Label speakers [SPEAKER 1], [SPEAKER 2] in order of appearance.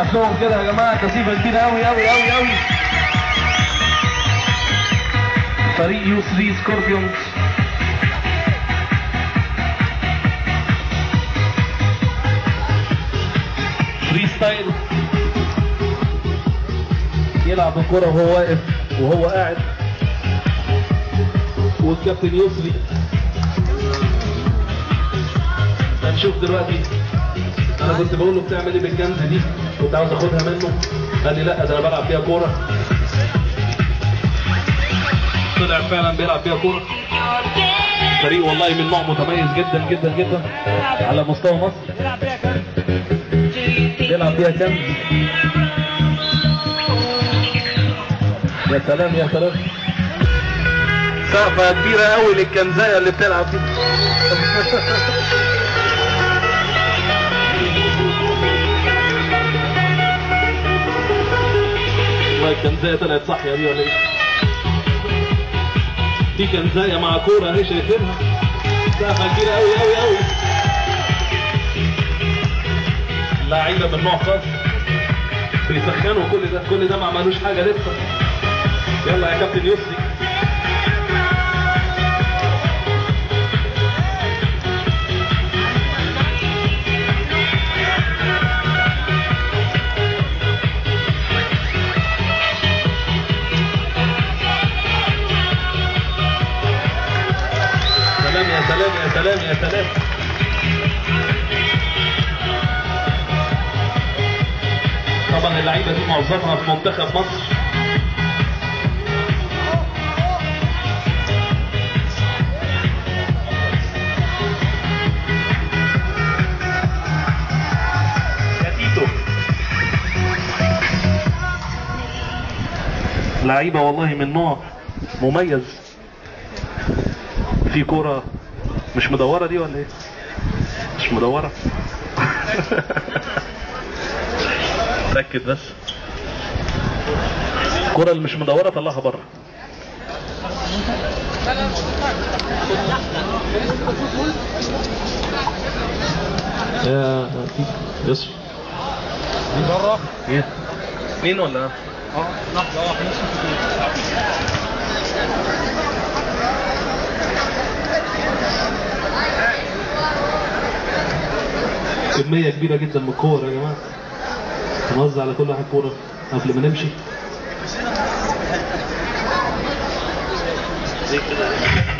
[SPEAKER 1] نسقف لهم كده يا جماعه تسقيفه كبيره قوي قوي قوي قوي فريق يو 3 سكوربيونز فري ستايل يلعب الكرة وهو واقف وهو قاعد والكابتن يسري هنشوف دلوقتي انا كنت بقول له بتعمل ايه بالجنز دي كنت عاوز اخدها منه قال لي لا ده انا بلعب فيها كوره طلع فعلا بيلعب فيها كوره فريق والله من نوع متميز جدا جدا جدا على مستوى مصر بيلعب فيها كنز يا سلام يا سلام سقفة كبيرة قوي للكنزاية اللي بتلعب دي والله الكنزاية طلعت صح يا دي ولا ايه؟ دي كنزاية مع كورة اهي شايفينها سقفة كبيرة قوي قوي قوي لعيبة من نوع خاص بيسخنوا كل ده كل ده ما عملوش حاجة لسه يلا يا كابتن يسري سلام يا سلام يا سلام يا سلام طبعا اللعيبه دي معظمها في منتخب مصر يا تيتو لعيبه والله من نوع مميز في كرة مش مدورة دي ولا ايه؟ مش مدورة؟ ركز بس الكرة اللي مش مدورة طلعها بره يا يوسف
[SPEAKER 2] بره
[SPEAKER 1] ايه؟ مين ولا
[SPEAKER 2] اه لحظه واحده
[SPEAKER 1] كمية كبيرة جدا من الكور يا جماعة نوزع على كل واحد كورة قبل ما نمشي زي كده